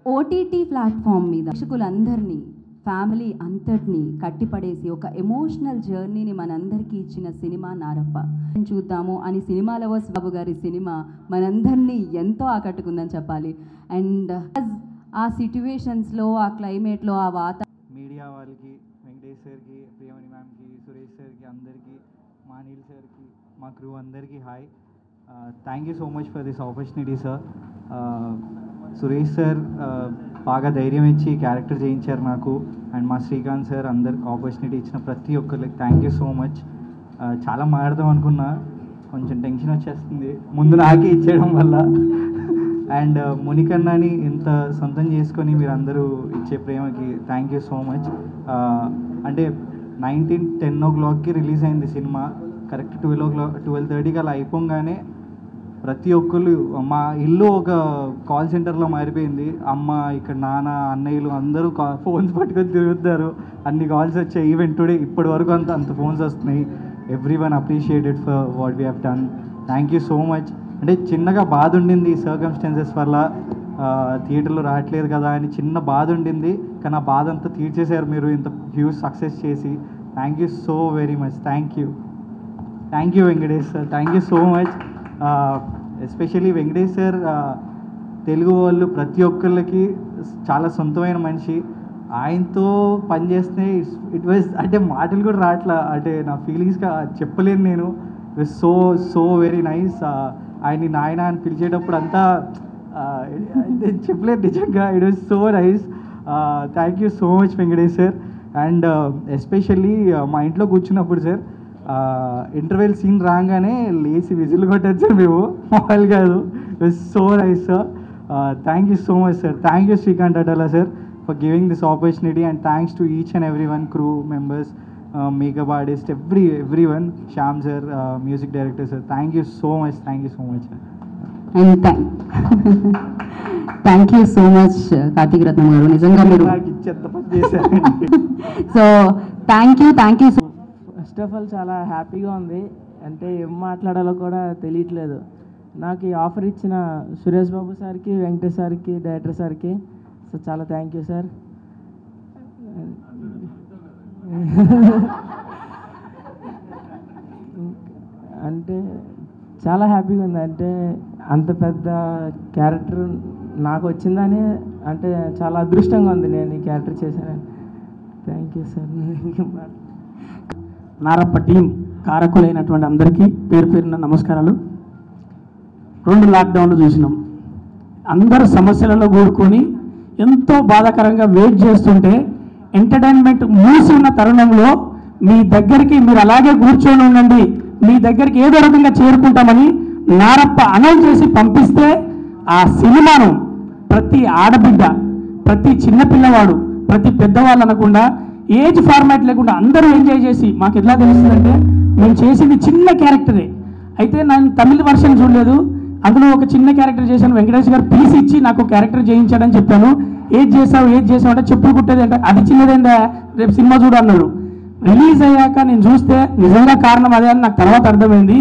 OTT platform మీద ప్రేక్షకులందరినీ family అంతటినీ కట్టిపడేసి ఒక ఎమోషనల్ జర్నీని మనందరికీ ఇచ్చిన సినిమా నారప్ప చూద్దాము అని సినిమా లవర్స్ బాబు గారి సినిమా మనందరినీ ఎంతో ఆకట్టుకుందని చెప్పాలి అండ్ ఆ సిట్యువేషన్స్లో ఆ క్లైమేట్లో ఆ వాత మీడియా వాళ్ళకి వెంకటేష్ సార్కి ప్రియమణి మ్యామ్కి సురేష్ సార్కి అందరికీ మా అనిల్ సార్కి మా క్రూ అందరికీ hi thank you so much for this opportunity sir Suresh sir బాగా ధైర్యం ఇచ్చి క్యారెక్టర్ చేయించారు నాకు అండ్ మా శ్రీకాంత్ సార్ అందరికి ఆపర్చునిటీ ఇచ్చిన ప్రతి ఒక్కరికి థ్యాంక్ యూ సో మచ్ చాలా మాట్లాడదాం అనుకున్నా కొంచెం టెన్షన్ వచ్చేస్తుంది ముందు నాకే ఇచ్చేయడం వల్ల అండ్ మునికన్నాని ఇంత సొంతం చేసుకొని మీరు అందరూ ఇచ్చే ప్రేమకి థ్యాంక్ యూ సో మచ్ అంటే నైన్టీన్ టెన్ ఓ క్లాక్కి రిలీజ్ అయింది సినిమా correct twelve o'clock twelve థర్టీకి అలా అయిపోగానే ప్రతి ఒక్కరు మా ఇల్లు ఒక కాల్ సెంటర్లో మారిపోయింది అమ్మ ఇక్కడ నాన్న అన్నయ్యలు అందరూ కా ఫోన్స్ పట్టుకొని తిరుగుతారు అన్ని కాల్స్ వచ్చాయి ఈవెన్ టుడే ఇప్పటి వరకు అంత అంత ఫోన్స్ వస్తున్నాయి every one appreciated for what we have done thank you so much అంటే చిన్నగా బాధ ఉండింది సర్కమ్స్టెన్సెస్ వల్ల థియేటర్లో రావట్లేదు కదా అని చిన్న బాధ ఉండింది కానీ ఆ బాధ అంతా తీర్చేశారు మీరు ఇంత హ్యూజ్ సక్సెస్ చేసి thank you so very much thank you thank you Venkatesh sir thank you so much especially Venkatesh sir Telugu వాళ్ళు ప్రతి ఒక్కళ్ళకి చాలా సొంతమైన మనిషి ఆయనతో పనిచేస్తే ఇట్ వాజ్ అంటే మాటలు కూడా రావట్లా అంటే నా ఫీలింగ్స్గా చెప్పలేను నేను it was so so very nice ఆయన్ని నాయన అని పిలిచేటప్పుడు అంతా చెప్పలేదు నిజంగా it was so nice thank you so much Venkatesh sir and especially మా ఇంట్లో కూర్చున్నప్పుడు సార్ ఇంటర్వెల్ సీన్ రాగానే లేచి విజిల్ కొట్టచ్చు సార్ మేము మామూలు కాదు so nice sir thank you so much sir thank you Srikanth Atala sir for giving this opportunity and thanks to each and every one crew members makeup artist every every one Shyam sir music director sir thank you so much thank you so much sir and thank you so much Karthik Ratnam గారు నిజంగా మీరు నాకు ఇచ్చేంత పని చేశారండి so thank you thank you so first of all చాలా హ్యాపీగా ఉంది అంటే ఏం మాట్లాడాలో కూడా తెలియట్లేదు నాకు ఈ ఆఫర్ ఇచ్చిన సురేష్ బాబు సార్కి వెంకటేష్ సార్కి డైరెక్టర్ సార్కి సో చాలా థ్యాంక్ యూ సార్ అంటే చాలా హ్యాపీగా ఉంది అంటే అంత పెద్ద క్యారెక్టర్ నాకు వచ్చిందని అంటే చాలా అదృష్టంగా ఉంది నేను ఈ క్యారెక్టర్ చేశాను thank you sir Narappa team కారకులైనటువంటి అందరికీ పేరు పేరున నమస్కారాలు రెండు లాక్డౌన్లు చూసినాం అందరు సమస్యలలో కూడుకొని ఎంతో బాధాకరంగా వెయిట్ చేస్తుంటే ఎంటర్టైన్మెంట్ మూసి ఉన్న తరుణంలో మీ దగ్గరికి మీరు అలాగే కూర్చొని ఉండండి మీ దగ్గరికి ఏదో రకంగా చేరుకుంటామని నారప్ప అనౌన్స్ చేసి పంపిస్తే ఆ సినిమాను ప్రతి ఆడబిడ్డ ప్రతి చిన్న పిల్లవాడు ప్రతి పెద్దవాళ్ళు అనకుండా ఏజ్ ఫార్మాట్ లేకుండా అందరూ ఎంజాయ్ చేసి మాకు ఎట్లా తెలుస్తుందంటే మేము చేసింది చిన్న క్యారెక్టరే అయితే నేను తమిళ వర్షన్ చూడలేదు అందులో ఒక చిన్న క్యారెక్టర్ చేశాను వెంకటేష్ గారు పీస్ ఇచ్చి నాకు క్యారెక్టర్ చేయించాడని చెప్పాను ఏది చేసావు ఏది చేసావు అంటే చెప్పులు కుట్టేది అంటే అది చిన్నదేందా రేపు సినిమా చూడు అన్నాడు రిలీజ్ అయ్యాక నేను చూస్తే నిజంగా కారణం అదే అని నాకు తర్వాత అర్థమైంది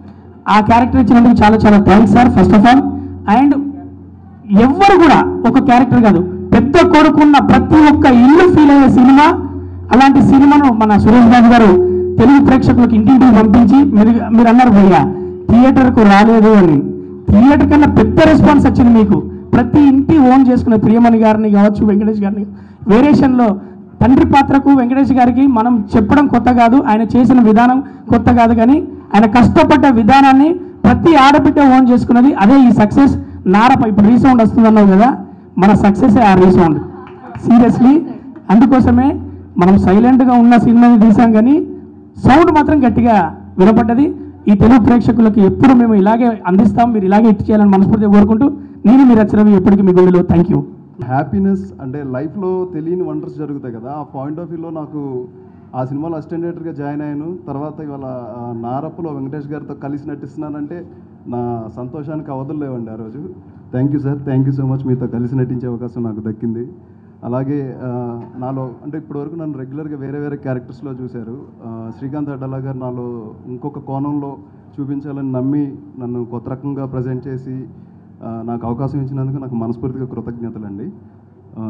ఆ క్యారెక్టర్ ఇచ్చినందుకు చాలా చాలా thanks sir first of all and ఎవ్వరు కూడా ఒక క్యారెక్టర్ కాదు పెద్ద కొడుకున్న ప్రతి ఒక్క ఇల్లు ఫీల్ అయ్యే సినిమా అలాంటి సినిమాను మన సురేష్ బాబు గారు తెలుగు ప్రేక్షకులకు ఇంటింటికి పంపించి మీరు మీరు అన్నారు భయ్య థియేటర్కు రాలేదు అని థియేటర్ కన్నా పెద్ద రెస్పాన్స్ వచ్చింది మీకు ప్రతి ఇంటి ఓన్ చేసుకునే ప్రియమణి గారిని కావచ్చు వెంకటేష్ గారిని వేరియేషన్లో తండ్రి పాత్రకు వెంకటేష్ గారికి మనం చెప్పడం కొత్త కాదు ఆయన చేసిన విధానం కొత్త కాదు కానీ ఆయన కష్టపడ్డ విధానాన్ని ప్రతి ఆడబిడ్డ ఓన్ చేసుకున్నది అదే ఈ సక్సెస్ నారప ఇప్పుడు రీసౌండ్ వస్తుంది అన్నావు కదా మన సక్సెస్ ఆ రీసౌండ్ సీరియస్లీ అందుకోసమే మనం సైలెంట్గా ఉన్న సినిమాని తీసాం కానీ సౌండ్ మాత్రం గట్టిగా వినపడ్డది ఈ తెలుగు ప్రేక్షకులకు ఎప్పుడు మేము ఇలాగే అందిస్తాం మీరు ఇలాగే ఇట్టు చేయాలని మనస్ఫూర్తిగా కోరుకుంటూ నేను మీరు రచనవి ఎప్పటికీ మీ గుండెలో థ్యాంక్ యూ హ్యాపీనెస్ అంటే లైఫ్లో తెలియని వండర్స్ జరుగుతాయి కదా ఆ పాయింట్ ఆఫ్ వ్యూలో నాకు ఆ సినిమాలో అసిస్టెంట్ డైరెక్టర్గా జాయిన్ అయ్యాను తర్వాత ఇవాళ ఆ, నారప్పలో వెంకటేష్ గారితో కలిసి నటిస్తున్నానంటే నా సంతోషానికి అవధులు లేవండి ఆ రోజు thank you sir thank you so much మీతో కలిసి నటించే అవకాశం నాకు దక్కింది అలాగే ఆ, నాలో అంటే ఇప్పటివరకు నన్ను రెగ్యులర్గా వేరే వేరే క్యారెక్టర్స్లో చూశారు ఆ, శ్రీకాంత్ అడ్డలా గారు నాలో ఇంకొక కోణంలో చూపించాలని నమ్మి నన్ను కొత్త రకంగా ప్రజెంట్ చేసి ఆ, నాకు అవకాశం ఇచ్చినందుకు నాకు మనస్ఫూర్తిగా కృతజ్ఞతలండి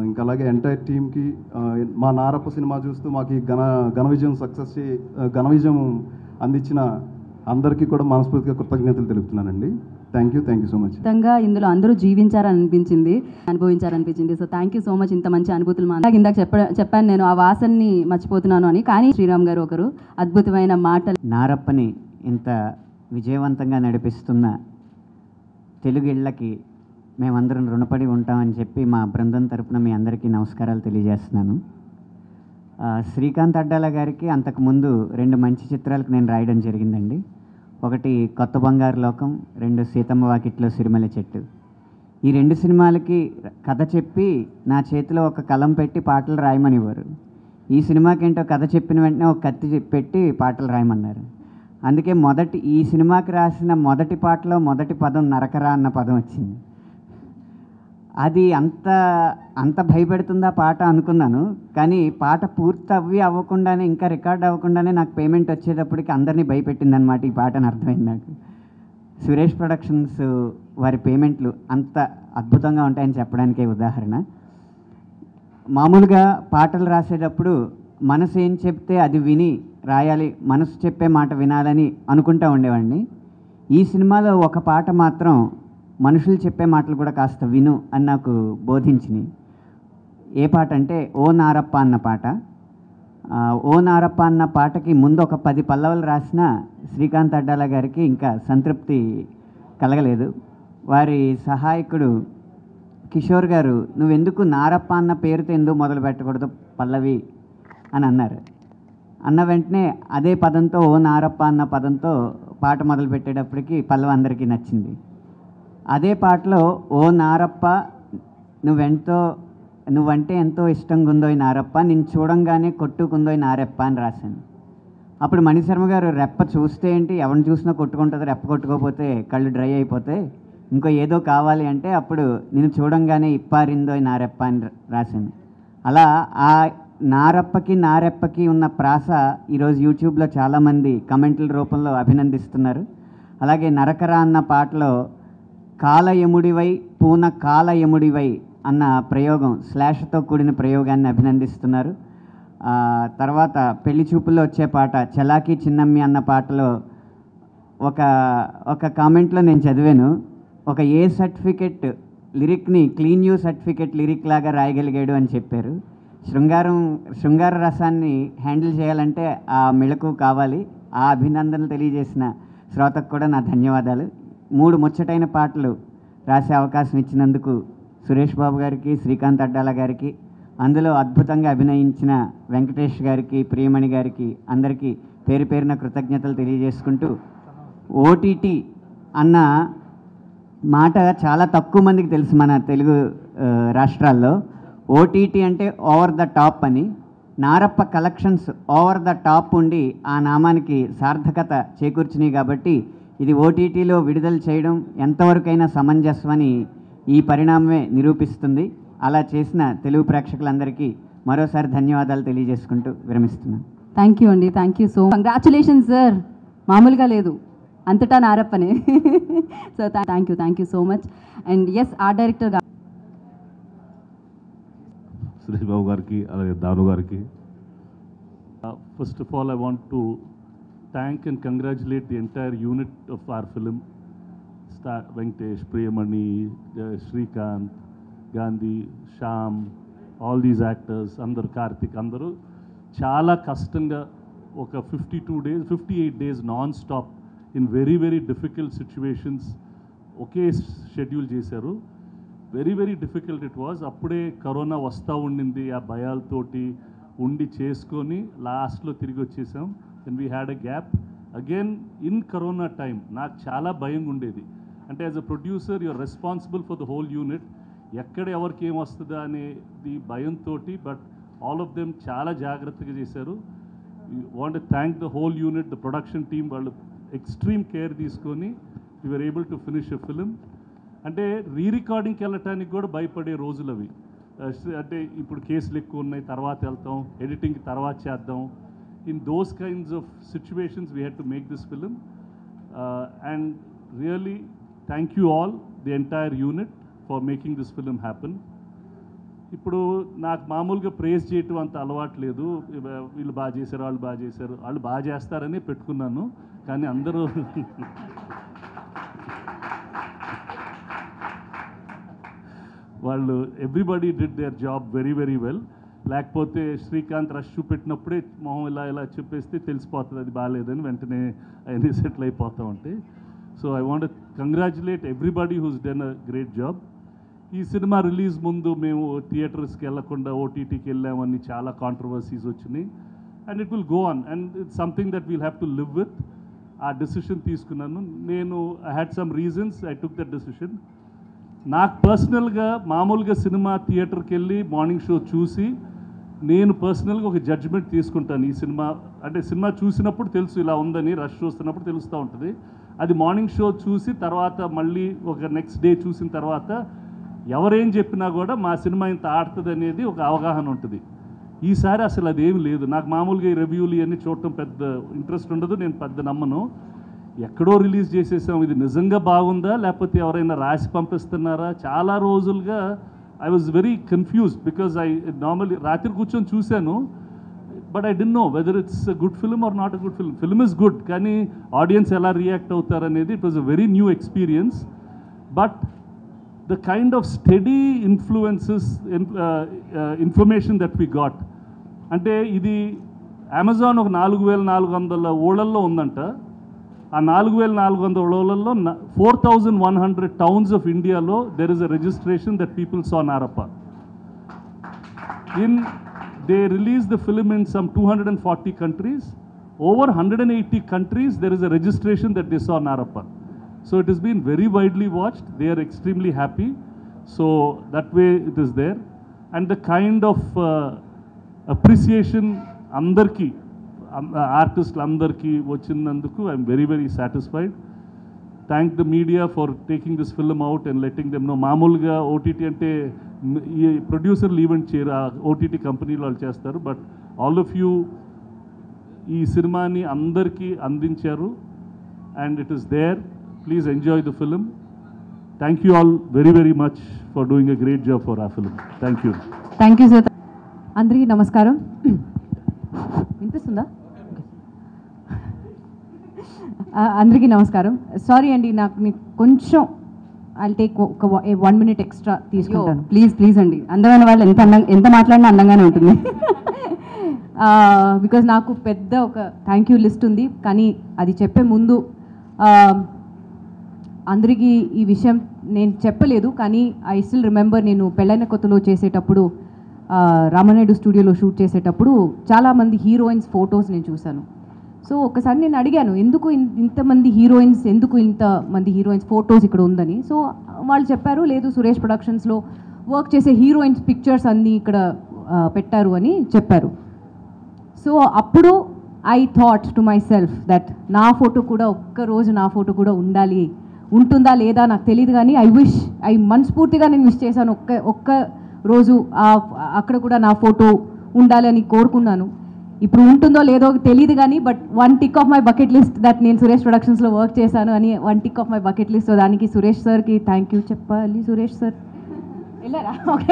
ఇంకా అలాగే ఎంటైర్ టీమ్కి మా నారప్ప సినిమా చూస్తూ మాకు ఈ ఘన ఘన విజయం సక్సెస్ చే ఘన విజయం అందించిన అందరికీ కూడా మనస్ఫూర్తిగా కృతజ్ఞతలు తెలుపుతున్నానండి thank you thank you so much ఖచ్చితంగా ఇందులో అందరూ జీవించారని అనిపించింది అనుభవించారనిపించింది so thank you so much ఇంత మంచి అనుభూతులు మా ఇందాక చెప్ప చెప్పాను నేను ఆ వాసనని మర్చిపోతున్నాను అని కానీ శ్రీరామ్ గారు ఒకరు అద్భుతమైన మాటలు నారప్పని ఇంత విజయవంతంగా నడిపిస్తున్న తెలుగు ఇళ్ళకి మేమందరం రుణపడి ఉంటామని చెప్పి మా బృందం తరపున మీ అందరికీ నమస్కారాలు తెలియజేస్తున్నాను ఆ, శ్రీకాంత్ అడ్డాల గారికి అంతకుముందు రెండు మంచి చిత్రాలకు నేను రాయడం జరిగిందండి ఒకటి కొత్త బంగారు లోకం రెండు సీతమ్మ వాకిట్లో సిరిమల చెట్టు ఈ రెండు సినిమాలకి కథ చెప్పి నా చేతిలో ఒక కలం పెట్టి పాటలు రాయమనివ్వరు ఈ సినిమాకి ఏంటో కథ చెప్పిన వెంటనే ఒక కత్తి చె- పెట్టి పాటలు రాయమన్నారు అందుకే మొదటి ఈ సినిమాకి రాసిన మొదటి పాటలో మొదటి పదం నరకరా అన్న పదం వచ్చింది అది అంత అంత భయపెడుతుందా పాట అనుకున్నాను కానీ పాట పూర్తి అవ్వి అవ్వకుండానే ఇంకా రికార్డ్ అవ్వకుండానే నాకు పేమెంట్ వచ్చేటప్పటికి అందరినీ భయపెట్టిందనమాట ఈ పాట అని అర్థమైంది నాకు సురేష్ ప్రొడక్షన్స్ వారి పేమెంట్లు అంత అద్భుతంగా ఉంటాయని చెప్పడానికే ఉదాహరణ మామూలుగా పాటలు రాసేటప్పుడు మనసు ఏం చెప్తే అది విని రాయాలి మనసు చెప్పే మాట వినాలని అనుకుంటా ఉండేవాడిని ఈ సినిమాలో ఒక పాట మాత్రం మనుషులు చెప్పే మాటలు కూడా కాస్త విను అని నాకు బోధించినాయి ఏ పాట అంటే ఓ నారప్ప అన్న పాట ఆ, ఓ నారప్ప అన్న పాటకి ముందు ఒక పది పల్లవులు రాసిన శ్రీకాంత్ అడ్డాల గారికి ఇంకా సంతృప్తి కలగలేదు వారి సహాయకుడు కిషోర్ గారు నువ్వెందుకు నారప్ప అన్న పేరుతో ఎందుకు మొదలు పెట్టకూడదు పల్లవి అని అన్నారు అన్న వెంటనే అదే పదంతో ఓ నారప్ప అన్న పదంతో పాట మొదలు పెట్టేటప్పటికి పల్లవి అందరికీ నచ్చింది అదే పాటలో ఓ నారప్ప నువ్వెంతో నువ్వంటే ఎంతో ఇష్టంగా ఉందో ఈ నారప్ప నేను చూడంగానే కొట్టుకుందో ఈ నారెప్ప అని రాశాను అప్పుడు మణిశర్మ గారు రెప్ప చూస్తే ఏంటి ఎవరిని చూసినా కొట్టుకుంటుంది రెప్ప కొట్టుకోకపోతే కళ్ళు డ్రై అయిపోతే ఇంకో ఏదో కావాలి అంటే అప్పుడు నేను చూడంగానే ఇప్పారిందో ఈ నారెప్ప అని రా- రాశాను అలా ఆ నారప్పకి నారెప్పకి ఉన్న ప్రాస ఈరోజు యూట్యూబ్లో చాలామంది కమెంట్ల రూపంలో అభినందిస్తున్నారు అలాగే నరకరా అన్న పాటలో కాలయముడివై పూన కాలయముడివై అన్న ప్రయోగం స్లాష్తో కూడిన ప్రయోగాన్ని అభినందిస్తున్నారు ఆ, తర్వాత పెళ్లి చూపుల్లో వచ్చే పాట చలాకీ చిన్నమ్మి అన్న పాటలో ఒక ఒక కామెంట్లో నేను చదివాను ఒక ఏ సర్టిఫికెట్ లిరిక్ని క్లీన్ యూ సర్టిఫికెట్ లిరిక్ లాగా రాయగలిగాడు అని చెప్పారు శృంగారం శృంగార రసాన్ని హ్యాండిల్ చేయాలంటే ఆ మెళకు కావాలి ఆ అభినందనలు తెలియజేసిన శ్రోతకు కూడా నా ధన్యవాదాలు మూడు ముచ్చటైన పాటలు రాసే అవకాశం ఇచ్చినందుకు సురేష్ బాబు గారికి శ్రీకాంత్ అడ్డాల గారికి అందులో అద్భుతంగా అభినయించిన వెంకటేష్ గారికి ప్రియమణి గారికి అందరికీ పేరు పేరున కృతజ్ఞతలు తెలియజేసుకుంటూ ఓటీటీ అన్న మాట చాలా తక్కువ మందికి తెలుసు మన తెలుగు ఆ, రాష్ట్రాల్లో ఓటీటీ అంటే ఓవర్ ద టాప్ అని Narappa collections over the top ఉండి ఆ నామానికి సార్థకత చేకూర్చినాయి కాబట్టి ఇది ఓటీటీలో విడుదల చేయడం ఎంతవరకైనా సమంజసమని ఈ పరిణామమే నిరూపిస్తుంది అలా చేసిన తెలుగు ప్రేక్షకులందరికీ మరోసారి ధన్యవాదాలు తెలియజేసుకుంటూ విరమిస్తున్నాను థ్యాంక్ యూ అండి thank you so congratulation sir మామూలుగా లేదు అంతటా నారప్పనే so thank you thank you so much and as art director Suresh Babu గారికి అలాగే దాను గారికి first of all I want to thank and congratulate the entire unit of our film star Venkatesh Priyamani Srikanth Gandhi Shyam all these actors అందరు కార్తిక్ అందరూ చాలా కష్టంగా ఒక fifty two days fifty eight days non stop in very very difficult situations ఒకే schedule చేశారు very very difficult it was అప్పుడే corona వస్తూ ఉండింది ఆ భయాలతోటి ఉండి చేసుకొని లాస్ట్లో తిరిగి వచ్చేసాం then we had a gap again in corona time నాకు చాలా భయం ఉండేది అంటే as a producer you're responsible for the whole unit ఎక్కడ ఎవరికి ఏం వస్తుందా అనేది భయంతో బట్ ఆల్ ఆఫ్ దెమ్ చాలా జాగ్రత్తగా చేశారు want thank the whole unit the production team వాళ్ళు ఎక్స్ట్రీమ్ కేర్ తీసుకొని we're able to finish a film అంటే రీ రికార్డింగ్కి వెళ్ళటానికి కూడా భయపడే రోజులు అవి Uh, అంటే ఇప్పుడు కేసులు ఎక్కువ ఉన్నాయి తర్వాత వెళ్తాం ఎడిటింగ్ తర్వాత చేద్దాం in those kinds of situations we had to make this film and really thank you all the entire unit for making this film happen ఇప్పుడు నాకు మామూలుగా ప్రేస్ చేయటం అంత అలవాటు లేదు ఇవ- వీళ్ళు బాగా చేశారు వాళ్ళు బాగా చేశారు వాళ్ళు బాగా చేస్తారని పెట్టుకున్నాను కానీ అందరూ వాళ్ళు everybody did their job very very well లేకపోతే శ్రీకాంత్ రష్ చూపెట్టినప్పుడే మొహం ఇలా ఇలా చెప్పేస్తే తెలిసిపోతుంది అది బాగాలేదని వెంటనే అవన్నీ సెటిల్ అయిపోతూ ఉంటాయి so I want congratulate everybody who's done a great job ఈ సినిమా రిలీజ్ ముందు మేము థియేటర్స్కి వెళ్లకుండా ఓటీటీకి వెళ్ళామని చాలా కాంట్రవర్సీస్ వచ్చినాయి and it will go on and it's something that we'll have to live with ఆ డెసిషన్ తీసుకున్నాను నేను I had some reasons I took that decision నాకు పర్సనల్గా మామూలుగా సినిమా థియేటర్కి వెళ్ళి మార్నింగ్ షో చూసి నేను పర్సనల్గా ఒక జడ్జ్మెంట్ తీసుకుంటాను ఈ సినిమా అంటే సినిమా చూసినప్పుడు తెలుసు ఇలా ఉందని రష్ చూస్తున్నప్పుడు తెలుస్తూ ఉంటుంది అది మార్నింగ్ షో చూసి తర్వాత మళ్ళీ ఒక నెక్స్ట్ డే చూసిన తర్వాత ఎవరేం చెప్పినా కూడా మా సినిమా ఇంత ఆడుతుంది అనేది ఒక అవగాహన ఉంటుంది ఈసారి అసలు అదేం లేదు నాకు మామూలుగా ఈ రివ్యూలు ఇవన్నీ చూడటం పెద్ద ఇంట్రెస్ట్ ఉండదు నేను పెద్ద నమ్మను ఎక్కడో రిలీజ్ చేసేసాం ఇది నిజంగా బాగుందా లేకపోతే ఎవరైనా రాసి పంపిస్తున్నారా చాలా రోజులుగా I was very confused because I normally రాత్రి కూర్చొని చూశాను but I don't know whether it's good film or not a good film film is good కానీ ఆడియన్స్ ఎలా రియాక్ట్ అవుతారు అనేది it was a very new experience but the kind of steady influences in, uh, uh, information that we got అంటే ఇది Amazon ఒక నాలుగు వేల నాలుగు వందల ఊళ్ళల్లో ఉందంట ఆ నాలుగు వేల నాలుగు వందల ఊళ్ళల్లో four thousand one hundred towns of ఇండియాలో there is a registration that people saw Narappa in they released the film in some 240 countries over 180 countries there is a registration that they saw narappa so it has been very widely watched they are extremely happy so that way it is there and the kind of uh, appreciation andarki ఆర్టిస్టులు అందరికీ వచ్చినందుకు I'm very very satisfied thank the media for taking this film out and letting them know మామూలుగా OTT అంటే మ్, ఈ ప్రొడ్యూసర్లు event చేయరు OTT కంపెనీలు వాళ్ళు చేస్తారు బట్ ఆల్ ఆఫ్ యూ ఈ సినిమాని అందరికీ అందించారు and it is there please enjoy the film thank you all very very much for doing a great job for ఆ film thank you thank you sir అందరికీ నమస్కారం వినిపిస్తుందా ఆ, అందరికీ నమస్కారం సారీ అండి నాకు మీకు కొంచెం ఐ టేక్ ఒక వన్ మినిట్ ఎక్స్ట్రా తీసుకుంటాను ప్లీజ్ ప్లీజ్ అండి అందమైన వాళ్ళు ఎంత అందంగా ఎంత మాట్లాడినా అందంగానే ఉంటుంది బికాజ్ నాకు పెద్ద ఒక థ్యాంక్ యూ లిస్ట్ ఉంది కానీ అది చెప్పే ముందు ఆ, అందరికీ ఈ విషయం నేను చెప్పలేదు కానీ ఐ స్టిల్ రిమెంబర్ నేను పెళ్ళైన కొత్తలో చేసేటప్పుడు ఆ, రామనాయుడు స్టూడియోలో షూట్ చేసేటప్పుడు చాలామంది హీరోయిన్స్ ఫొటోస్ నేను చూశాను సో ఒకసారి నేను అడిగాను ఎందుకు ఇన్- ఇంతమంది హీరోయిన్స్ ఎందుకు ఇంత మంది హీరోయిన్స్ ఫొటోస్ ఇక్కడ ఉందని సో వాళ్ళు చెప్పారు లేదు సురేష్ ప్రొడక్షన్స్లో వర్క్ చేసే హీరోయిన్స్ పిక్చర్స్ అన్నీ ఇక్కడ ఆ, పెట్టారు అని చెప్పారు సో అప్పుడు I thought to myself that నా ఫోటో కూడా ఒక్క రోజు నా ఫోటో కూడా ఉండాలి ఉంటుందా లేదా నాకు తెలియదు కానీ ఐ విష్ ఐ మనస్ఫూర్తిగా నేను విష్ చేశాను ఒక్క ఒక్క రోజు ఆ- అక్కడ కూడా నా ఫోటో ఉండాలి అని కోరుకున్నాను ఇప్పుడు ఉంటుందో లేదో తెలియదు కానీ but one tick off my bucket list that నేను సురేష్ ప్రొడక్షన్స్లో వర్క్ చేశాను అని one tick off my bucket list దానికి సురేష్ సార్కి థ్యాంక్ యూ చెప్పాలి సురేష్ సార్ వెళ్ళారా ఓకే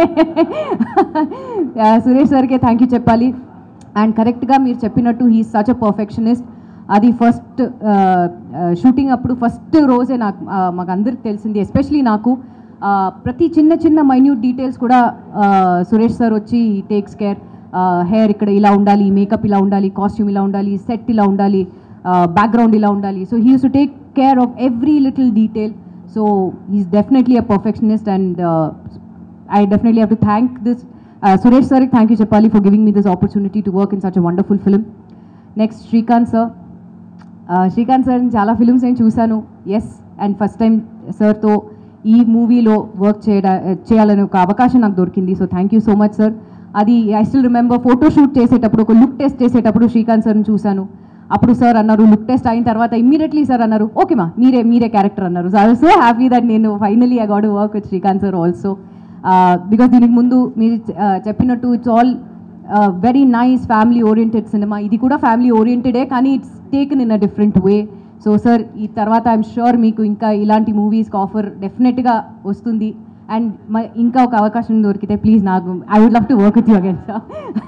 సురేష్ సార్కే థ్యాంక్ యూ చెప్పాలి అండ్ కరెక్ట్గా మీరు చెప్పినట్టు హీ సచ్ అ పర్ఫెక్షనిస్ట్ అది ఫస్ట్ షూటింగ్ అప్పుడు ఫస్ట్ రోజే నాకు ఆ, మాకు అందరికి తెలిసింది ఎస్పెషలీ నాకు ఆ, ప్రతి చిన్న చిన్న మైన్యూట్ డీటెయిల్స్ కూడా ఆ, సురేష్ సార్ వచ్చి టేక్స్ కేర్ హెయిర్ ఇక్కడ ఇలా ఉండాలి మేకప్ ఇలా ఉండాలి కాస్ట్యూమ్ ఇలా ఉండాలి సెట్ ఇలా ఉండాలి బ్యాక్గ్రౌండ్ ఇలా ఉండాలి so he uses to take care of every little detail so he's definitely a perfectionist and I definitely have to thank this uh, Suresh sir. Thank you, Chapali, for giving me this opportunity to work in such a wonderful film. Next, Shrikant sir. Uh, Shrikant sir చాలా films నేను చూశాను yes and first time సార్తో ఈ మూవీలో work చేయడా చేయాలనే ఒక అవకాశం నాకు దొరికింది so thank you so much sir అది I still remember photo shoot చేసేటప్పుడు ఒక లుక్ టెస్ట్ చేసేటప్పుడు శ్రీకాంత్ సార్ని చూశాను అప్పుడు సార్ అన్నారు లుక్ టెస్ట్ అయిన తర్వాత ఇమ్మీడియట్లీ సార్ అన్నారు ఓకే మా మీరే మీరే క్యారెక్టర్ అన్నారు so I so happy that నేను finally I got work with Shrikant sir also because దీనికి ముందు మీరు uh, చెప్పినట్టు it's all very nice family oriented సినిమా ఇది కూడా ఫ్యామిలీ ఓరియంటెడే కానీ it's taken in a different way so sir ఈ తర్వాత ఐఎమ్ షూర్ మీకు ఇంకా ఇలాంటి మూవీస్కి ఆఫర్ డెఫినెట్గా వస్తుంది అండ్ ఇంకా ఒక అవకాశం దొరికితే ప్లీజ్ నాకు I would love to work with you again sir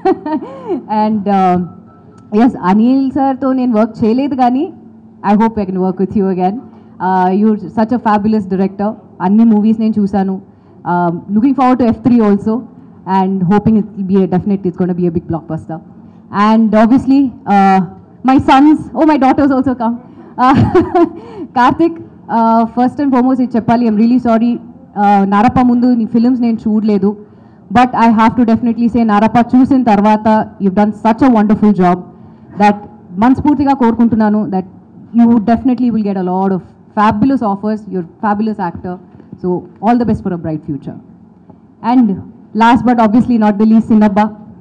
and yes Anil సార్తో నేను వర్క్ చేయలేదు కానీ I hope I can work with you again you such a fabulous director అన్ని మూవీస్ నేను చూశాను looking forward to F three also and hoping it be definite it's gonna be a big blockbuster and obviously my sons or my daughters also come Karthik first and foremost ఇది చెప్పాలి I'm really sorry Narappa ముందు నీ films నేను చూడలేదు but I have to definitely say Narappa చూసిన తర్వాత you done such a wonderful job that మనస్ఫూర్తిగా కోరుకుంటున్నాను that you definitely will get a lot of fabulous offers your fabulous actor so all the best for a bright future and last but obviously not the least Chinnabba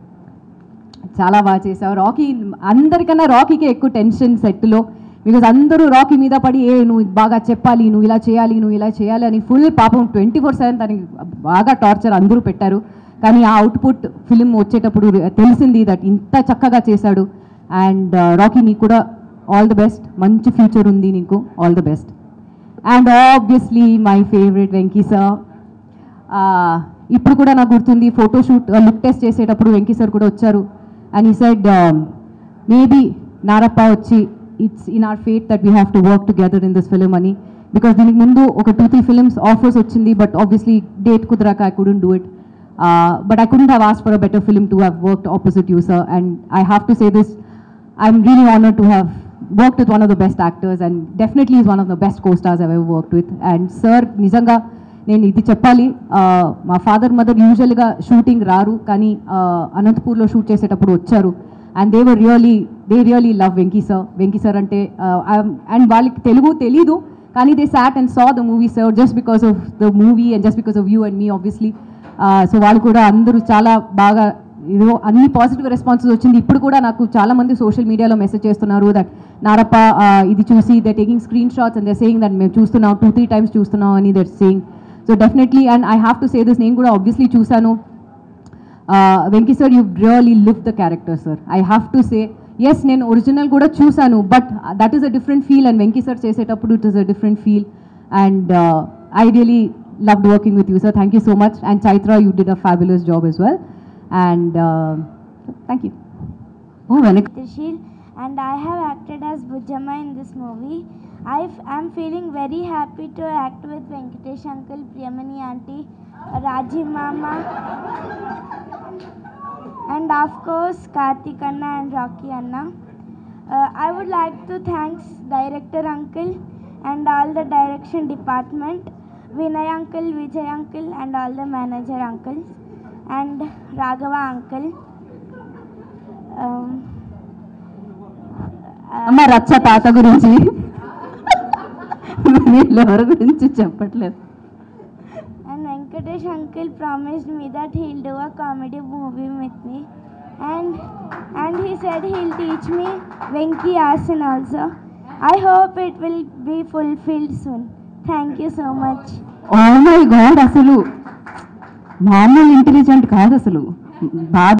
చాలా బాగా చేసావు Rocky అందరికన్నా రాకీకే ఎక్కువ tension సెట్లో because అందరూ Rocky మీద పడి ఏ నువ్వు ఇది బాగా చెప్పాలి నువ్వు ఇలా చేయాలి నువ్వు ఇలా చేయాలి అని ఫుల్ పాపం ట్వంటీ ఫోర్ సెవెన్ తనకి బాగా టార్చర్ అందరూ పెట్టారు కానీ ఆ అవుట్పుట్ ఫిలిం వచ్చేటప్పుడు తెలిసింది దట్ ఇంత చక్కగా చేశాడు అండ్ రాకీ నీకు కూడా ఆల్ ద బెస్ట్ మంచి ఫ్యూచర్ ఉంది నీకు all the best and obviously my favourite Venky sir ఇప్పుడు కూడా నాకు గుర్తుంది ఫోటోషూట్ లుక్ టెస్ట్ చేసేటప్పుడు వెంకీ సార్ కూడా వచ్చారు అండ్ ఈ సైడ్ మేబీ నారప్ప వచ్చి it's in our fate that we have to work together in this film అని బికాస్ దీనికి ముందు ఒక టూ త్రీ ఫిలిమ్స్ ఆఫర్స్ వచ్చింది బట్ ఆబ్వియస్లీ డేట్ కుదరాక I couldn't do it but I couldn't have ఆస్ for a better film to have worked opposite you sir and I have to say this I'm really honour to have worked with one of the best actors and definitely is one of the best co-stars I've ever worked with. And sir, నిజంగా నేను ఇది చెప్పాలి ఆ, మా father mother యూజువల్గా shooting రారు కానీ ఆ, అనంతపూర్లో షూట్ చేసేటప్పుడు వచ్చారు and they were really they really love Venky sir Venky sir అంటే అండ్ వాళ్ళకి తెలుగు తెలీదు కానీ they sat and saw the movie sir just because of the movie and just because of you and me obviously so వాళ్ళు కూడా అందరూ చాలా బాగా ఇదో అన్ని పాజిటివ్ రెస్పాన్సెస్ వచ్చింది ఇప్పుడు కూడా నాకు చాలా మంది సోషల్ మీడియాలో మెసేజ్ చేస్తున్నారు దట్ నారప్ప ఆ, ఇది చూసి they taking screenshots and they saying that మేము చూస్తున్నాం టూ త్రీ టైమ్స్ చూస్తున్నాం అని that saying so definitely and I have to say this నేను కూడా ఆబ్వియస్లీ చూశాను Venky sir you really live the character sir I have to say yes నేను original కూడా చూశాను but that is a different feel and Venky sir చేసేటప్పుడు it is a different feel and I really loved working with you sir thank you so much and Chaitra you did a fabulous job as well and thank you ఓ వెనక్ Trishil and I have acted as Bujamma in this movie. I am feeling very happy to act with Venkatesh uncle, Priyamani auntie, Rajiv mama, and of course Karthik Anna and Rocky Anna. Uh, I would like to thanks director uncle and all the direction department, Vinay uncle, Vijay uncle, and all the manager uncles, and Raghava uncle. Um, అమ్మ రచ్చ తాత గురించి వీళ్ళెవరి గురించి చెప్పట్లేదు And Venkatesh uncle promised me that he'll do a comedy movie with me. And and he said he'll teach me Venki Asan also. I hope it will be fulfilled soon. Thank you so much. Oh my god అసలు మామూలు intelligent కాదు అసలు బాగా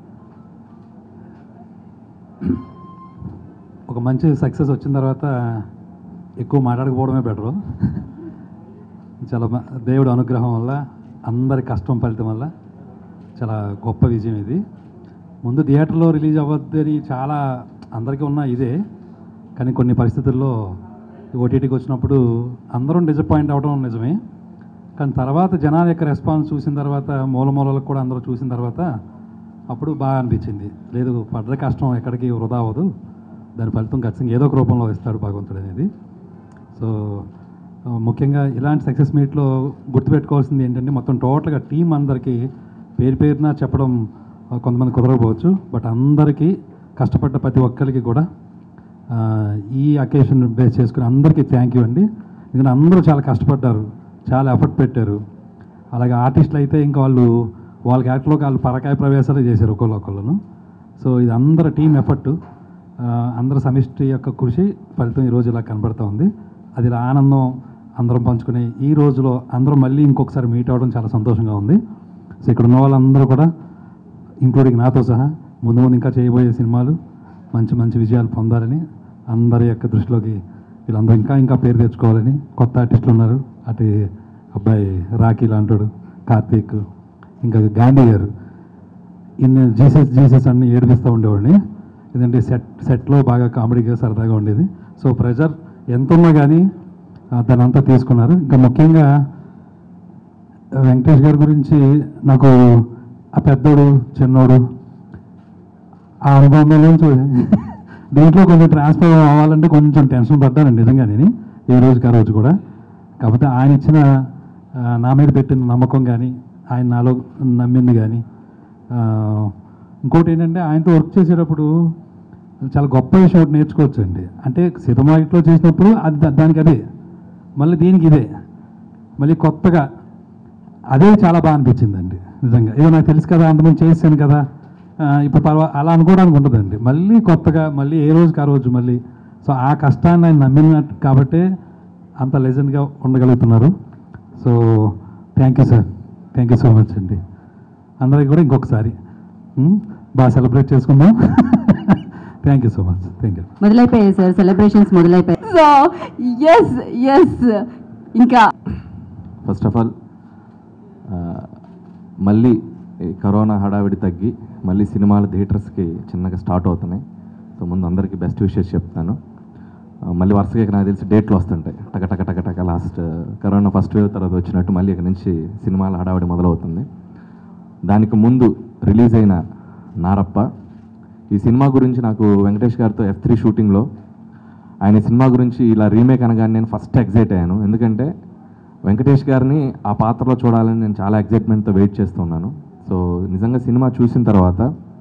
ఒక మంచి success వచ్చిన తర్వాత ఎక్కువ మాట్లాడకపోవడమే బెటరు చాలా మ- దేవుడు అనుగ్రహం వల్ల అందరి కష్టం ఫలితం వల్ల చాలా గొప్ప విజయం ఇది ముందు థియేటర్లో రిలీజ్ అవ్వద్దని చాలా అందరికీ ఉన్న ఇదే కానీ కొన్ని పరిస్థితుల్లో ఓటీటీకి వచ్చినప్పుడు అందరం డిసప్పాయింట్ అవ్వడం నిజమే కానీ తర్వాత జనాల యొక్క రెస్పాన్స్ చూసిన తర్వాత మూల మూలలకు కూడా అందరూ చూసిన తర్వాత అప్పుడు బాగా అనిపించింది లేదు పడ్డ కష్టం ఎక్కడికి వృధా అవ్వదు దాని ఫలితం ఖచ్చితంగా ఏదో ఒక రూపంలో ఇస్తాడు భగవంతుడు అనేది సో ఆ, ముఖ్యంగా ఇలాంటి సక్సెస్ మీట్లో గుర్తుపెట్టుకోవాల్సింది ఏంటంటే మొత్తం టోటల్గా టీం అందరికీ పేరు పేరున చెప్పడం ఆ, కొంతమంది కుదరకపోవచ్చు బట్ అందరికీ కష్టపడ్డ ప్రతి ఒక్కరికి కూడా ఆ, ఈ అకేషన్ బేస్ చేసుకుని అందరికీ థ్యాంక్ యూ అండి ఎందుకంటే అందరూ చాలా కష్టపడ్డారు చాలా ఎఫర్ట్ పెట్టారు అలాగే ఆర్టిస్టులు అయితే ఇంకా వాళ్ళు వాళ్ళ యాక్ట్లోకి వాళ్ళు పరకాయ ప్రవేశాలు చేశారు ఒకళ్ళు ఒకళ్ళను సో ఇది అందరి టీం ఎఫర్ట్ అందరి సమిష్టి యొక్క కృషి ఫలితం ఈరోజు ఇలా కనబడుతూ ఉంది అది ఇలా ఆనందం అందరం పంచుకునే ఈ రోజులో అందరం మళ్ళీ ఇంకొకసారి మీట్ అవ్వడం చాలా సంతోషంగా ఉంది సో ఇక్కడ ఉన్న వాళ్ళందరూ కూడా ఇంక్లూడింగ్ నాతో సహా ముందు ముందు ఇంకా చేయబోయే సినిమాలు మంచి మంచి విజయాలు పొందాలని అందరి యొక్క దృష్టిలోకి వీళ్ళందరూ ఇంకా ఇంకా పేరు తెచ్చుకోవాలని కొత్త ఆర్టిస్టులు ఉన్నారు అటు అబ్బాయి రాఖీ లాంటాడు కార్తీక్ ఇంకా గాంధీ గారు ఇన్ని జీసస్ జీసస్ అన్ని ఏడిపిస్తూ ఉండేవాడిని ఎందుకంటే సెట్ సెట్లో బాగా కామెడీగా సరదాగా ఉండేది సో ప్రెజర్ ఎంత ఉన్నా కానీ ఆ, దాన్ని అంతా తీసుకున్నారు ఇంకా ముఖ్యంగా వెంకటేష్ గారి గురించి నాకు ఆ పెద్దోడు చిన్నోడు ఆ అనుభవం నుంచి దీంట్లో కొంచెం ట్రాన్స్ఫర్ అవ్వాలంటే కొంచెం టెన్షన్ పడ్డాను నిజంగా నేను ఈ రోజుకి ఆ రోజు కూడా కాకపోతే ఆయన ఇచ్చిన ఆ, నా మీద పెట్టిన నమ్మకం కానీ ఆయన నాలో నమ్మింది కానీ ఆ, ఇంకోటి ఏంటంటే ఆయనతో వర్క్ చేసేటప్పుడు చాలా గొప్ప విషయం ఒకటి నేర్చుకోవచ్చు అండి అంటే సినిమాలో చేసినప్పుడు అది దా- దానికి అదే మళ్ళీ దీనికి ఇదే మళ్ళీ కొత్తగా అదే చాలా బాగా అనిపించిందండి నిజంగా ఏదో నాకు తెలుసు కదా అంతమంది చేసాను కదా ఆ, ఇప్పుడు పర్వా అలా అనుకోవడానికి ఉండదండి మళ్ళీ కొత్తగా మళ్ళీ ఏ రోజుకి ఆ రోజు మళ్ళీ సో ఆ కష్టాన్ని ఆయన నమ్మినట్టు కాబట్టే అంత లెజెండ్గా ఉండగలుగుతున్నారు so thank you sir thank you so much అండి అందరికి కూడా ఇంకొకసారి ఉమ్, బాగా సెలబ్రేట్ చేసుకుందాం thank you so much thank you మొదలైపోయాయి సార్ సెలబ్రేషన్స్ మొదలైపోయాయి సో ఎస్ ఎస్ ఇంకా ఫస్ట్ ఆఫ్ ఆల్ మళ్ళీ ఈ కరోనా హడావిడి తగ్గి మళ్ళీ సినిమాలు థియేటర్స్కి చిన్నగా స్టార్ట్ అవుతున్నాయి సో ముందు అందరికీ బెస్ట్ విషెస్ చెప్తాను ఆ, మళ్ళీ వరుసగా ఇక నాకు తెలిసి డేట్లు వస్తుంటాయి టక టక టక టక లాస్ట్ కరోనా ఫస్ట్ వేవ్ తర్వాత వచ్చినట్టు మళ్ళీ ఇక నుంచి సినిమాల హడావిడి మొదలవుతుంది దానికి ముందు రిలీజ్ అయిన నారప్ప ఈ సినిమా గురించి నాకు వెంకటేష్ గారితో ఎఫ్ త్రీ షూటింగ్లో ఆయన సినిమా గురించి ఇలా రీమేక్ అనగానే నేను ఫస్ట్ ఎగ్జైట్ అయ్యాను ఎందుకంటే వెంకటేష్ గారిని ఆ పాత్రలో చూడాలని నేను చాలా ఎగ్జైట్మెంట్తో వెయిట్ చేస్తున్నాను సో నిజంగా సినిమా చూసిన తర్వాత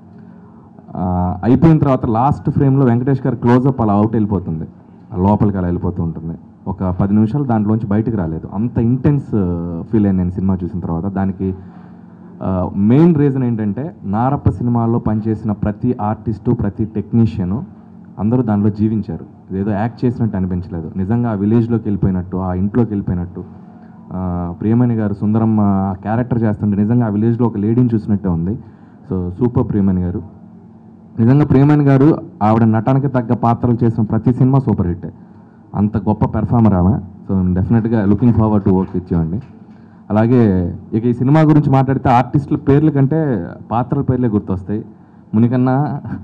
ఆ, అయిపోయిన తర్వాత లాస్ట్ ఫ్రేమ్లో వెంకటేష్ గారి క్లోజప్ అలా అవుట్ వెళ్ళిపోతుంది లోపలికి అలా వెళ్ళిపోతూ ఉంటుంది ఒక పది నిమిషాలు దాంట్లోంచి బయటికి రాలేదు అంత ఇంటెన్స్ ఫీల్ అయ్యాను నేను సినిమా చూసిన తర్వాత దానికి మెయిన్ రీజన్ ఏంటంటే నారప్ప సినిమాల్లో పనిచేసిన ప్రతి ఆర్టిస్టు ప్రతి టెక్నీషియను అందరూ దానిలో జీవించారు ఏదో యాక్ట్ చేసినట్టు అనిపించలేదు నిజంగా ఆ విలేజ్లోకి వెళ్ళిపోయినట్టు ఆ ఇంట్లోకి వెళ్ళిపోయినట్టు ఆ, ప్రియమణి గారు సుందరమ్మ క్యారెక్టర్ చేస్తుంటే నిజంగా ఆ విలేజ్లో ఒక లేడీని చూసినట్టే ఉంది సో సూపర్ ప్రియమణి గారు నిజంగా ప్రియమణి గారు ఆవిడ నటనకి తగ్గ పాత్రలు చేసిన ప్రతి సినిమా సూపర్ హిట్ అంత గొప్ప పెర్ఫార్మర్ ఆమె సో డెఫినెట్గా లుకింగ్ ఫార్వర్డ్ టు వర్క్ ఇచ్చేవండి అలాగే ఇక ఈ సినిమా గురించి మాట్లాడితే ఆర్టిస్టుల పేర్ల కంటే పాత్రల పేర్లే గుర్తొస్తాయి మునికన్నా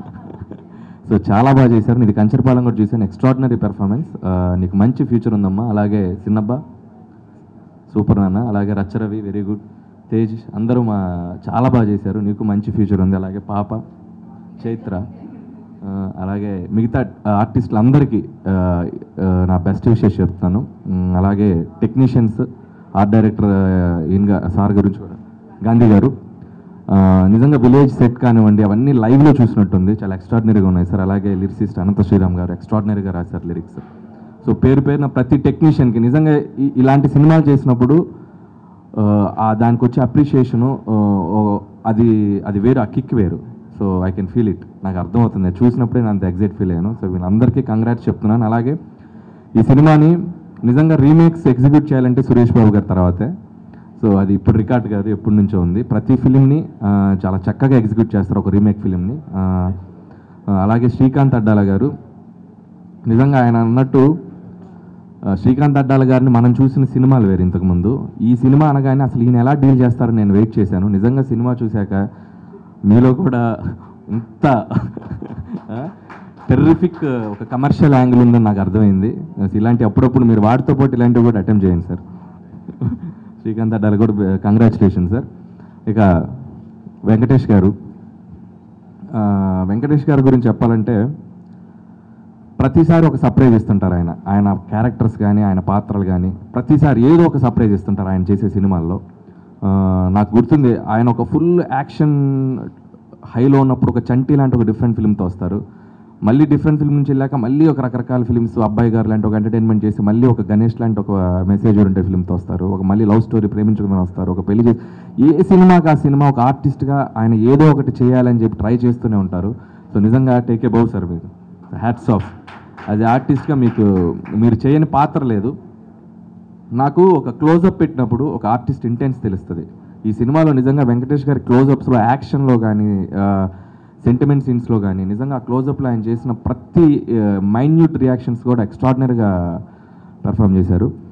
సో చాలా బాగా చేశారు నీది కంచరపాలెం కూడా చూశాను ఎక్స్ట్రాడినరీ పెర్ఫార్మెన్స్ నీకు మంచి ఫ్యూచర్ ఉందమ్మా అలాగే చిన్నబ్బా సూపర్ నాన్న అలాగే రచ్చరవి వెరీ గుడ్ తేజ్ అందరూ మా చాలా బాగా చేశారు నీకు మంచి ఫ్యూచర్ ఉంది అలాగే పాప చైత్ర ఆ, అలాగే మిగతా ఆర్టిస్టులు అందరికీ ఆ, ఆ, నా బెస్ట్ విషెస్ చెప్తాను ఉమ్, అలాగే టెక్నీషియన్స్ ఆర్ట్ డైరెక్టర్ ఈయన సార్ గురించి కూడా గాంధీ గారు ఆ, నిజంగా విలేజ్ సెట్ కానివ్వండి అవన్నీ లైవ్లో చూసినట్టుంది చాలా ఎక్స్ట్రాడినరీగా ఉన్నాయి సార్ అలాగే లిరిసిస్ట్ అనంత శ్రీరామ్ గారు ఎక్స్ట్రాడినరీగా రాశారు లిరిక్స్ సో పేరు పేరున ప్రతి టెక్నీషియన్కి నిజంగా ఈ- ఇలాంటి సినిమాలు చేసినప్పుడు ఆ, ఆ దానికి వచ్చే అప్రిషియేషను అది అది వేరు ఆ కిక్ వేరు so I can feel it నాకు అర్థమవుతుంది చూసినప్పుడే నేను అంత ఎగ్జైట్ ఫీల్ అయ్యాను సో వీళ్ళందరికీ కంగ్రాట్స్ చెప్తున్నాను అలాగే ఈ సినిమాని నిజంగా రీమేక్స్ ఎగ్జిక్యూట్ చేయాలంటే సురేష్ బాబు గారి తర్వాతే సో అది ఇప్పుడు రికార్డ్ కాదు ఎప్పటి నుంచో ఉంది ప్రతి ఫిలింని చాలా చక్కగా ఎగ్జిక్యూట్ చేస్తారు ఒక రీమేక్ ఫిలింని అలాగే శ్రీకాంత్ అడ్డాల గారు నిజంగా ఆయన అన్నట్టు ఆ, శ్రీకాంత్ అడ్డాల గారిని మనం చూసిన సినిమాలు వేరు ఇంతకుముందు ఈ సినిమా అనగానే అసలు ఈయన ఎలా డీల్ చేస్తారని నేను వెయిట్ చేశాను నిజంగా సినిమా చూశాక మీలో కూడా ఇంత టెర్రిఫిక్ ఒక కమర్షియల్ యాంగిల్ ఉందని నాకు అర్థమైంది ఇలాంటి అప్పుడప్పుడు మీరు వాటితో పాటు ఇలాంటివి కూడా అటెంప్ట్ చేయండి సార్ శ్రీకాంత్ అడ్డాల కూడా కంగ్రాచులేషన్ సార్ ఇక వెంకటేష్ గారు ఆ, వెంకటేష్ గారి గురించి చెప్పాలంటే ప్రతిసారి ఒక సర్ప్రైజ్ ఇస్తుంటారు ఆయన ఆయన క్యారెక్టర్స్ కానీ ఆయన పాత్రలు కానీ ప్రతిసారి ఏదో ఒక సర్ప్రైజ్ ఇస్తుంటారు ఆయన చేసే సినిమాల్లో ఆ, నాకు గుర్తుంది ఆయన ఒక ఫుల్ యాక్షన్ హైలో ఉన్నప్పుడు ఒక చంటి లాంటి ఒక డిఫరెంట్ ఫిల్మ్తో వస్తారు మళ్ళీ డిఫరెంట్ ఫిల్మ్ నుంచి వెళ్ళాక మళ్ళీ ఒక రకరకాల ఫిల్మ్స్ అబ్బాయి గారు లాంటి ఒక ఎంటర్టైన్మెంట్ చేసి మళ్ళీ ఒక గణేష్ లాంటి ఒక మెసేజ్ ఓరియంటెడ్ ఫిల్మ్తో వస్తారు ఒక మళ్ళీ లవ్ స్టోరీ ప్రేమించుకుందని వస్తారు ఒక పెళ్లి చేసి ఏ సినిమాకి ఆ సినిమా ఒక ఆర్టిస్ట్గా ఆయన ఏదో ఒకటి చేయాలని చెప్పి ట్రై చేస్తూనే ఉంటారు సో నిజంగా టేక్ ఏ బౌ సార్ మీరు హ్యాట్స్ ఆఫ్ అది ఆర్టిస్ట్గా మీకు మీరు చేయని పాత్ర లేదు నాకు ఒక క్లోజప్ పెట్టినప్పుడు ఒక ఆర్టిస్ట్ ఇంటెన్స్ తెలుస్తుంది ఈ సినిమాలో నిజంగా వెంకటేష్ గారి క్లోజప్స్లో యాక్షన్లో కానీ సెంటిమెంట్ సీన్స్లో కానీ నిజంగా ఆ క్లోజప్లో ఆయన చేసిన ప్రతి మైన్యూట్ రియాక్షన్స్ కూడా ఎక్స్ట్రాడినరీగా పెర్ఫామ్ చేశారు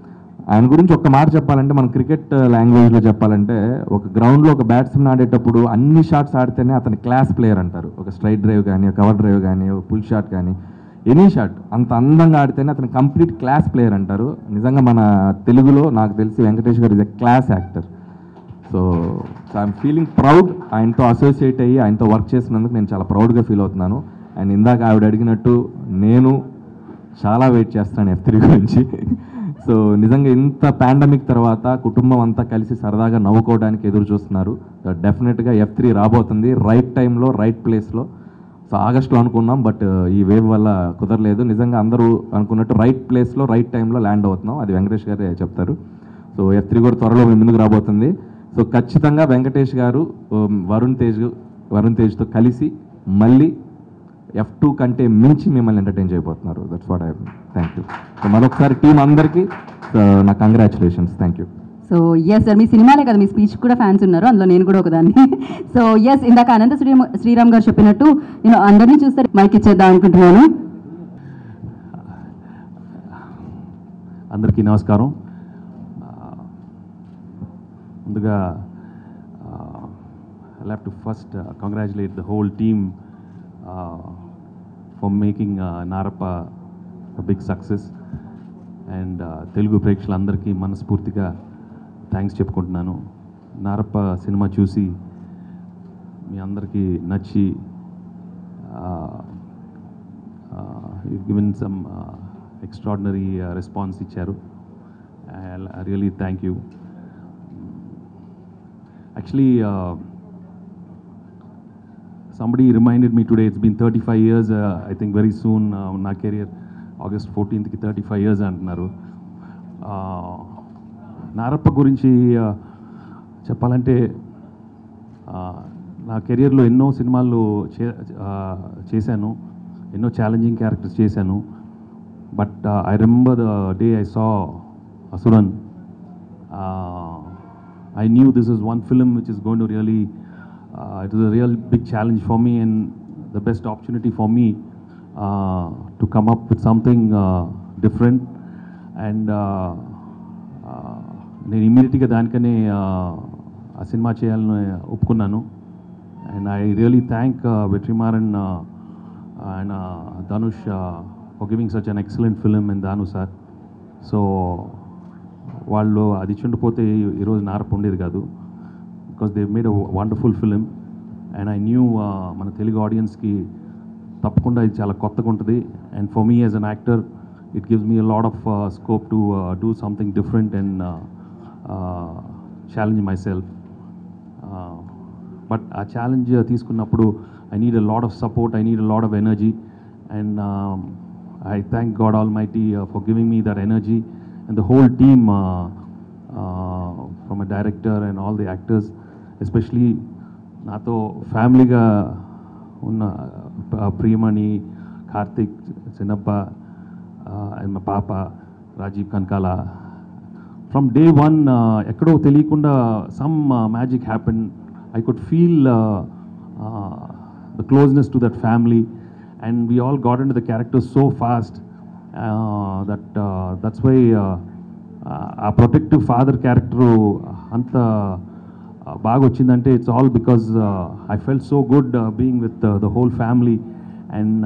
ఆయన గురించి ఒక్క మాట చెప్పాలంటే మనం క్రికెట్ లాంగ్వేజ్లో చెప్పాలంటే ఒక గ్రౌండ్లో ఒక బ్యాట్స్మెన్ ఆడేటప్పుడు అన్ని షాట్స్ ఆడితేనే అతని క్లాస్ ప్లేయర్ అంటారు ఒక స్ట్రైట్ డ్రైవ్ కానీ కవర్ డ్రైవ్ కానీ ఒక పుల్ షాట్ కానీ ఎనీ షాట్ అంత అందంగా ఆడితేనే అతను కంప్లీట్ క్లాస్ ప్లేయర్ అంటారు నిజంగా మన తెలుగులో నాకు తెలిసి Venkatesh garu is a class actor so so I'm feeling proud ఆయనతో అసోసియేట్ అయ్యి ఆయనతో వర్క్ చేసినందుకు నేను చాలా ప్రౌడ్గా ఫీల్ అవుతున్నాను అండ్ ఇందాక ఆవిడ అడిగినట్టు నేను చాలా వెయిట్ చేస్తాను ఎఫ్ త్రీ గురించి సో నిజంగా ఇంత పాండమిక్ తర్వాత కుటుంబం అంతా కలిసి సరదాగా నవ్వుకోవడానికి ఎదురు చూస్తున్నారు డెఫినెట్గా ఎఫ్ త్రీ రాబోతుంది రైట్ టైంలో రైట్ ప్లేస్లో సో ఆగస్ట్లో అనుకున్నాం బట్ ఈ వేవ్ వల్ల కుదరలేదు నిజంగా అందరూ అనుకున్నట్టు రైట్ ప్లేస్లో రైట్ టైంలో ల్యాండ్ అవుతున్నాం అది వెంకటేష్ గారే చెప్తారు సో ఎఫ్ త్రీ కూడా త్వరలో మీ ముందుకు రాబోతుంది సో ఖచ్చితంగా వెంకటేష్ గారు ఉమ్, వరుణ్ తేజ్ వరుణ్ తేజ్తో కలిసి మళ్ళీ ఎఫ్ టూ కంటే మించి మిమ్మల్ని ఎంటర్టైన్ చేయబోతున్నారు that's what I thank you so మరొకసారి టీం అందరికీ సో నా congratulations thank you so yes sir మీ సినిమాలే కదా మీ స్పీచ్ కూడా ఫ్యాన్స్ ఉన్నారు అందులో నేను కూడా ఒకదాన్ని సో ఎస్ ఇందాక అనంత శ్రీ శ్రీరామ్ గారు చెప్పినట్టు నేను అందరినీ చూస్తే మైక్ ఇచ్చేద్దాం అనుకుంటున్నాను అందరికీ నమస్కారం ఆ, ముందుగా I have to first congratulate the whole team for making Narappa big success and Telugu ప్రేక్షకులందరికీ మనస్ఫూర్తిగా థ్యాంక్స్ చెప్పుకుంటున్నాను నారప్ప సినిమా చూసి మీ అందరికీ నచ్చి గివెన్ సమ్ ఎక్స్ట్రాడినరీ రెస్పాన్స్ ఇచ్చారు I really thank you actually somebody reminded me today it's been 35 years uh, i think very soon uh, నా career August ఫోర్టీన్త్కి థర్టీ ఫైవ్ ఇయర్స్ అంటున్నారు Uh, నారప్ప గురించి uh, చెప్పాలంటే uh, నా కెరియర్లో ఎన్నో సినిమాలు చే uh, చేశాను ఎన్నో ఛాలెంజింగ్ క్యారెక్టర్స్ చేశాను but I remember the day I saw Asuran I knew this is one film which is going to really, uh, it is a real big challenge for me and the best opportunity for me uh, to come up with something uh, different. And uh, uh, నేను ఇమ్మీడియట్గా దానికనే uh, ఆ సినిమా చేయాలని ఒప్పుకున్నాను and I really thank Vetrimaaran and Dhanush for giving such an excellent film and Thanu sir so వాళ్ళు అది చుండిపోతే ఈరోజు నారపు ఉండేది కాదు because they made a wonderful film and I knew మన తెలుగు ఆడియన్స్కి తప్పకుండా ఇది చాలా కొత్తగా ఉంటుంది and for me as an actor it gives me a lot of scope to do something different and challenge myself but ఆ challenge తీసుకున్నప్పుడు I need a lot of support I need a lot of energy and I thank God almighty for giving me that energy and the whole team uh, uh, from a director and all the actors especially నాతో ఫ్యామిలీగా ఉన్న ప- ప్రియమణి కార్తిక్ చిన్నప్ప and మా పాప Rajeev Kanakala from day one ఎక్కడో తెలియకుండా some magic happen I could feel the closeness to that family and we all got in the characters so fast that that's why ఆ protective father character అంత uh, బాగా వచ్చిందంటే it's all because I fell so good being with the whole family and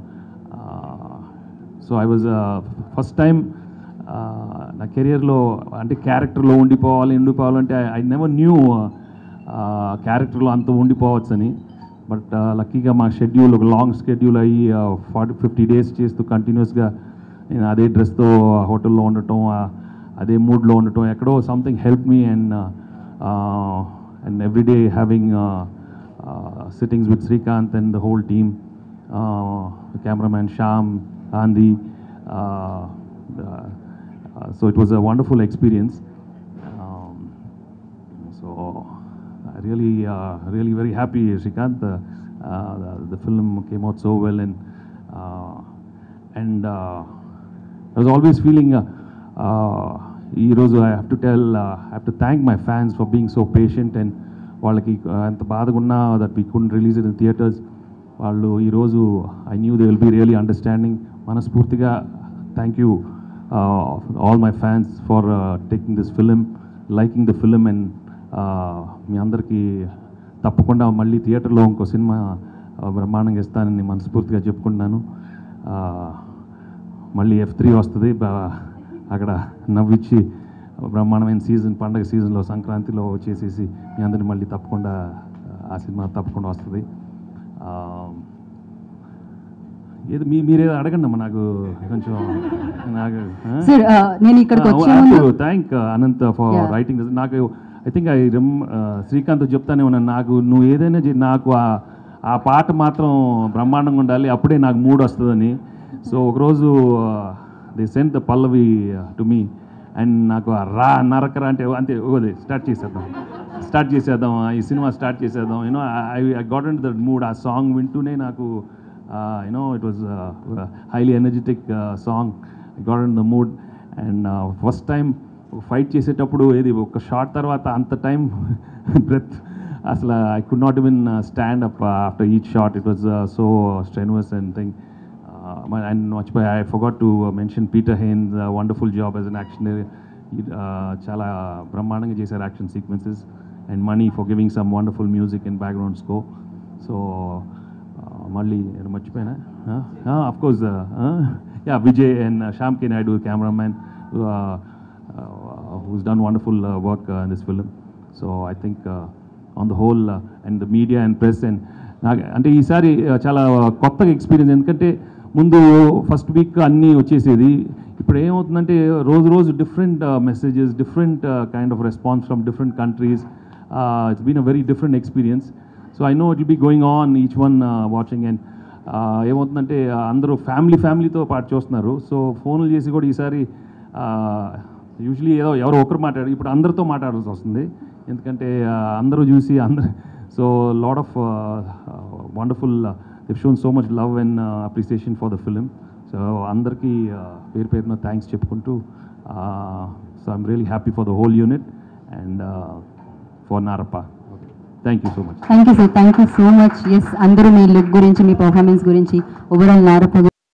so I was first time నా కెరియర్లో అంటే క్యారెక్టర్లో ఉండిపోవాలి ఉండిపోవాలంటే I never knew క్యారెక్టర్లో అంత ఉండిపోవచ్చని బట్ లక్కీగా మా షెడ్యూల్ ఒక లాంగ్ షెడ్యూల్ అయ్యి ఫార్టీ ఫిఫ్టీ డేస్ చేస్తూ కంటిన్యూస్గా నేను అదే డ్రెస్తో హోటల్లో ఉండటం ఆ, అదే మూడ్లో ఉండటం ఎక్కడో something help me and and every day having sittings with Shrikant and the whole team cameraman Sham, Gandhi. Uh, uh, so it was a wonderful experience. Um, so I really, uh, really very happy, Shrikant. Uh, uh, the, the film came out so well, and uh, and uh, I was always feeling. Uh, uh, ఈరోజు I have to tell I have to thank my fans for being so patient and వాళ్ళకి ఎంత బాధగా ఉన్నా that we could release in theatres వాళ్ళు ఈరోజు I knew they will be really understanding మనస్ఫూర్తిగా thank you all my fans for taking this film liking the film and మీ అందరికీ తప్పకుండా మళ్ళీ థియేటర్లో ఇంకో సినిమా uh, బ్రహ్మాండంగా ఇస్తానని మనస్ఫూర్తిగా చెప్పుకుంటున్నాను Uh, మళ్ళీ ఎఫ్ త్రీ వస్తుంది బా- అక్కడ నవ్విచ్చి బ్రహ్మాండమైన సీజన్ పండగ సీజన్లో సంక్రాంతిలో వచ్చేసేసి మీ అందరిని మళ్ళీ తప్పకుండా ఆ సినిమా తప్పకుండా వస్తుంది ఆ, ఏది మీ మీరేదో అడగండి అమ్మా నాకు కొంచెం నాకు Sir, uh, నేను ఇక్కడికి వచ్చే ముందు- thank Anant for Yeah. Writing నాకు ఐ థింక్ ఐ రెమ్ శ్రీకాంత్ చెప్తానే ఉన్నాను నాకు నువ్వు ఏదైనా చే- నాకు ఆ- ఆ పాట మాత్రం బ్రహ్మాండంగా ఉండాలి అప్పుడే నాకు మూడ్ వస్తుందని సో ఒకరోజు they sent the pallavi to me and నాకు ఆ రా నరకరా అంటే అంతే ఓదే స్టార్ట్ చేసేద్దాం స్టార్ట్ చేసేద్దాం ఈ సినిమా స్టార్ట్ చేసేద్దాం you know I I got in the mood ఆ సాంగ్ వింటూనే నాకు you know it was highly energetic song I got in the mood and first time fight చేసేటప్పుడు ఏది ఒక షార్ట్ తర్వాత అంత టైం బ్రెత్ అసలు I could not even stand up after each shot it was so strenuous and thing and మర్చిపోయి I forgot to mention Peter Hein wonderful job as an action చాలా బ్రహ్మాండంగా చేశారు action sequences and Mani for giving some wonderful music and background score so మళ్ళీ ఏదో మర్చిపోయినా of course yeah Vijay and Shyam K Naidu cameraman who's done wonderful uh, work uh, in this film. So I think uh, on the whole, uh, and the media and press and నాకు అంటే ఈసారి uh, చాలా కొత్తగా experience ఎందుకంటే ముందు ఫస్ట్ వీక్ అన్నీ వచ్చేసేది ఇప్పుడు ఏమవుతుందంటే రోజు రోజు different messages different kind of response from different countries it's been a very different experience so I know it will be going on each one watching and ఏమవుతుందంటే uh, అందరూ ఫ్యామిలీ ఫ్యామిలీతో పాటు చూస్తున్నారు సో ఫోన్లు చేసి కూడా ఈసారి యూజువలీ ఏదో ఎవరో ఒకరు మాట్లాడారు ఇప్పుడు అందరితో మాట్లాడాల్సి వస్తుంది ఎందుకంటే ఆ, అందరూ చూసి అందరు so lot of wonderful they've shown so much love and appreciation for the film so అందరికీ ఆ, పేరు పేరున థ్యాంక్స్ చెప్పుకుంటూ so I'm really happy for the whole unit and for Narappa thank you so much thank you sir thank you so much yes అందరూ మీ look గురించి మీ performance గురించి ఓవరాల్ నారప్ప